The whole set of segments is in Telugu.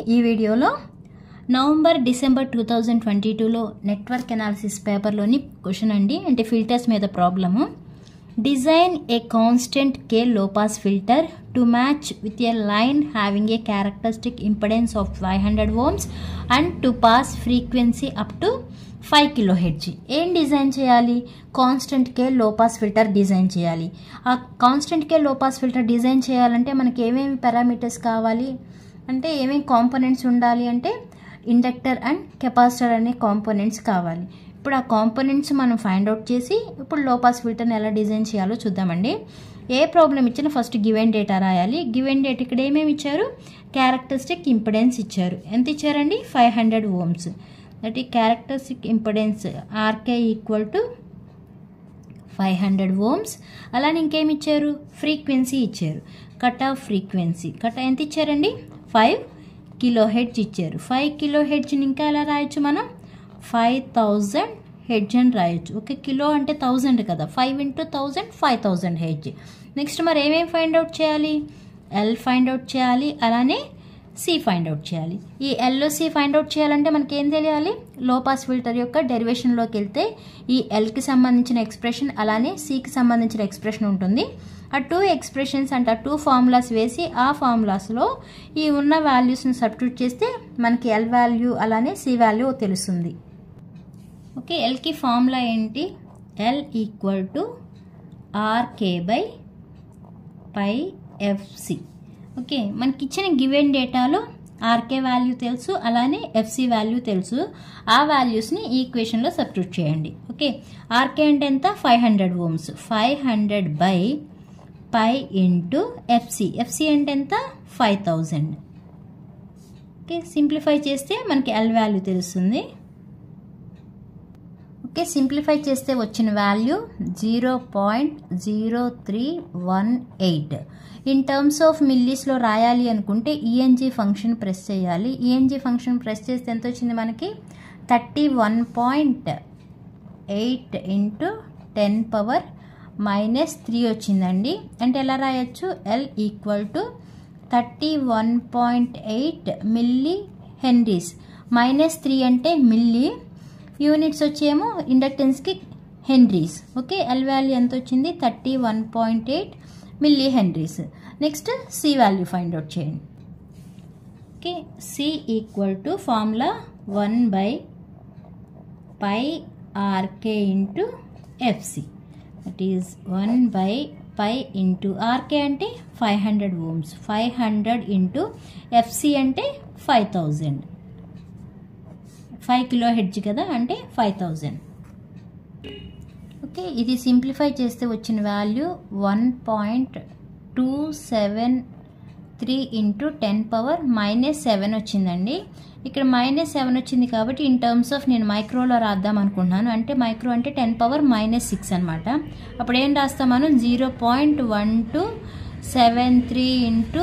ఈ వీడియోలో November December two thousand twenty టూలో నెట్వర్క్ అనాలిసిస్ పేపర్లోని క్వశ్చన్ అండి అంటే ఫిల్టర్స్ మీద problem design a constant K low pass filter to match with a line having a characteristic impedance of five hundred ohms and to pass frequency up to five kilo hertz ఏం డిజైన్ చేయాలి constant K low pass filter design చేయాలి ఆ constant K low pass filter design చేయాలంటే మనకి ఏమేమి పారామీటర్స్ కావాలి అంటే ఏమేమి కాంపోనెంట్స్ ఉండాలి అంటే ఇండక్టర్ అండ్ కెపాసిటర్ అనే కాంపోనెంట్స్ కావాలి ఇప్పుడు ఆ కాంపోనెంట్స్ మనం ఫైండ్ అవుట్ చేసి ఇప్పుడు లో పాస్ ఫిల్టర్ని ఎలా డిజైన్ చేయాలో చూద్దామండి ఏ ప్రాబ్లం ఇచ్చినా ఫస్ట్ గివెన్ డేటా రాయాలి గివెన్ డేట్ ఇక్కడ ఏమేమి ఇచ్చారు క్యారెక్టరిస్టిక్ ఇంపిడెన్స్ ఇచ్చారు ఎంత ఇచ్చారండి ఫైవ్ హండ్రెడ్ ఓమ్స్ దట్ ఈ characteristic impedance RK equal to five hundred ohms అలానే ఇంకేమి ఇచ్చారు ఫ్రీక్వెన్సీ ఇచ్చారు కట్ ఆఫ్ ఫ్రీక్వెన్సీ కట్ ఎంత ఇచ్చారండి ఫైవ్ కిలో హెడ్జ్ ఇచ్చారు ఫైవ్ కిలో హెడ్జ్ని ఇంకా ఎలా రాయొచ్చు మనం ఫైవ్ థౌజండ్ హెడ్జ్ అని రాయొచ్చు ఓకే కిలో అంటే థౌజండ్ కదా five into thousand five thousand hertz next మరి ఏమేమి ఫైండ్ అవుట్ చేయాలి ఎల్ ఫైండ్ అవుట్ చేయాలి అలానే సి ఫైండ్ అవుట్ చేయాలి ఈ ఎల్లో సి ఫైండ్ అవుట్ చేయాలంటే మనకి ఏం తెలియాలి లో పాస్ ఫిల్టర్ యొక్క డెరివేషన్లోకి వెళ్తే ఈ ఎల్కి సంబంధించిన ఎక్స్ప్రెషన్ అలానే సికి సంబంధించిన ఎక్స్ప్రెషన్ ఉంటుంది ఆ టూ ఎక్స్ప్రెషన్స్ అంటే ఆ టూ ఫార్ములాస్ వేసి ఆ ఫార్ములాస్లో ఈ ఉన్న వాల్యూస్ని సబ్స్టిట్యూట్ చేస్తే మనకి ఎల్ వాల్యూ అలానే సి వాల్యూ తెలుస్తుంది ఓకే ఎల్కి ఫార్ములా ఏంటి L equal to RK by pi FC okay మనకి ఇచ్చిన గివెన్ డేటాలో ఆర్కే వాల్యూ తెలుసు అలానే ఎఫ్సి వాల్యూ తెలుసు ఆ వాల్యూస్ని ఈ ఈక్వేషన్లో సబ్స్టిట్యూట్ చేయండి ఓకే ఆర్కే అంటే ఎంత five hundred ohms five hundred by pi into FC FC అంటే ఎంత ఫైవ్ థౌజండ్ ఓకే సింప్లిఫై చేస్తే మనకి ఎల్ వాల్యూ తెలుస్తుంది ఓకే సింప్లిఫై చేస్తే వచ్చిన value zero point zero three one eight in terms of మిల్లీస్లో రాయాలి అనుకుంటే ఈఎన్జీ ఫంక్షన్ ప్రెస్ చేయాలి ఈఎన్జీ ఫంక్షన్ ప్రెస్ చేస్తే ఎంత వచ్చింది మనకి thirty one point eight into ten power minus three వచ్చిందండి అంటే ఎలా రాయొచ్చు L equal to thirty one point eight milli henries minus three అంటే మిల్లీ యూనిట్స్ వచ్చేమో ఇండక్టెన్స్కి హెన్రీస్ ఓకే ఎల్ వాల్యూ ఎంత వచ్చింది thirty one point eight milli henries next C value find out చేయండి okay C equal to formula one by pi RK into FC that is one by pi into RK అంటే five hundred ohms five hundred into FC అంటే five thousand five kilo hertz కదా అంటే ఫైవ్ థౌజండ్ ఓకే ఇది సింప్లిఫై చేస్తే వచ్చిన value one point two seven three into ten power minus seven వచ్చిందండి ఇక్కడ మైనస్ సెవెన్ వచ్చింది కాబట్టి ఇన్ టర్మ్స్ ఆఫ్ నేను మైక్రోలో రాద్దాం అనుకుంటున్నాను అంటే మైక్రో అంటే టెన్ పవర్ మైనస్ సిక్స్ అనమాట అప్పుడు ఏం రాస్తాం మనం zero point one two seven three into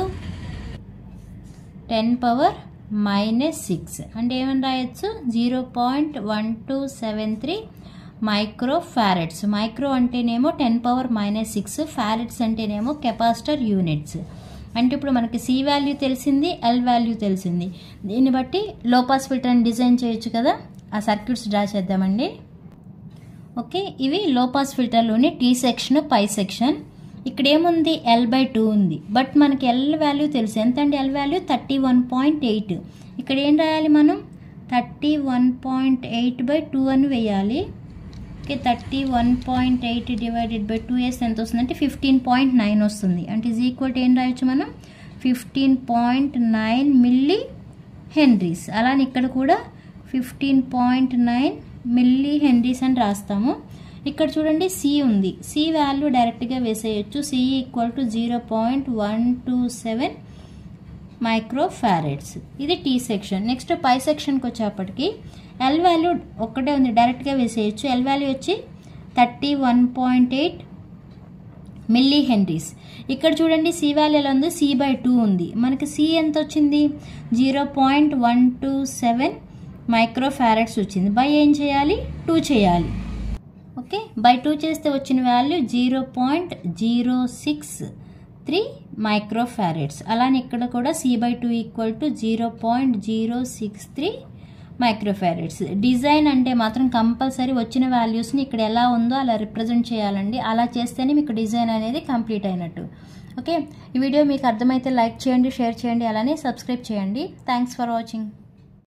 ten power minus six అంటే ఏమని రాయొచ్చు zero point one two seven three micro farads micro అంటేనేమో ten power minus six farads అంటేనేమో కెపాసిటర్ యూనిట్స్ అంటే ఇప్పుడు మనకి సి వాల్యూ తెలిసింది ఎల్ వాల్యూ తెలిసింది దీన్ని బట్టి లోపాస్ ఫిల్టర్ని డిజైన్ చేయొచ్చు కదా ఆ సర్క్యూట్స్ డ్రా చేద్దామండి ఓకే ఇవి లోపాస్ ఫిల్టర్లోని టీ సెక్షన్ పై సెక్షన్ ఇక్కడ ఏముంది ఎల్ బై టూ ఉంది బట్ మనకి ఎల్ వాల్యూ తెలుసు ఎంత అండి L value thirty one point eight ఇక్కడ ఏం రాయాలి మనం thirty one point eight by two అని వేయాలి okay thirty one point eight divided by two years ఎంత వస్తుంది అంటే ఫిఫ్టీన్ పాయింట్ నైన్ వస్తుంది అంటే ఈజ్ ఈక్వల్ టు ఏం రాయొచ్చు మనం fifteen point nine milli henries అలానే ఇక్కడ కూడా fifteen point nine milli henries అని రాస్తాము ఇక్కడ చూడండి సి ఉంది సి వాల్యూ డైరెక్ట్గా వేసేయచ్చు C equal to zero point one two seven micro farads ఇది టీ సెక్షన్ నెక్స్ట్ పై సెక్షన్కి వచ్చేప్పటికి ఎల్ వాల్యూ ఒక్కటే ఉంది డైరెక్ట్గా వేసేయచ్చు ఎల్ వాల్యూ వచ్చి thirty one point eight milli henries ఇక్కడ చూడండి సి వాల్యూ ఎలా ఉంది సి బై టూ ఉంది మనకి సి ఎంత వచ్చింది zero point one two seven micro farads వచ్చింది బై ఏం చేయాలి టూ చేయాలి ఓకే బై టూ చేస్తే వచ్చిన value zero point zero six three microfarads అలానే ఇక్కడ కూడా C by two equal to zero point zero six three microfarads design అంటే మాత్రం కంపల్సరీ వచ్చిన వాల్యూస్ని ఇక్కడ ఎలా ఉందో అలా రిప్రజెంట్ చేయాలండి అలా చేస్తేనే మీకు డిజైన్ అనేది కంప్లీట్ అయినట్టు ఓకే ఈ వీడియో మీకు అర్థమైతే లైక్ చేయండి షేర్ చేయండి అలానే సబ్స్క్రైబ్ చేయండి థ్యాంక్స్ ఫర్ వాచింగ్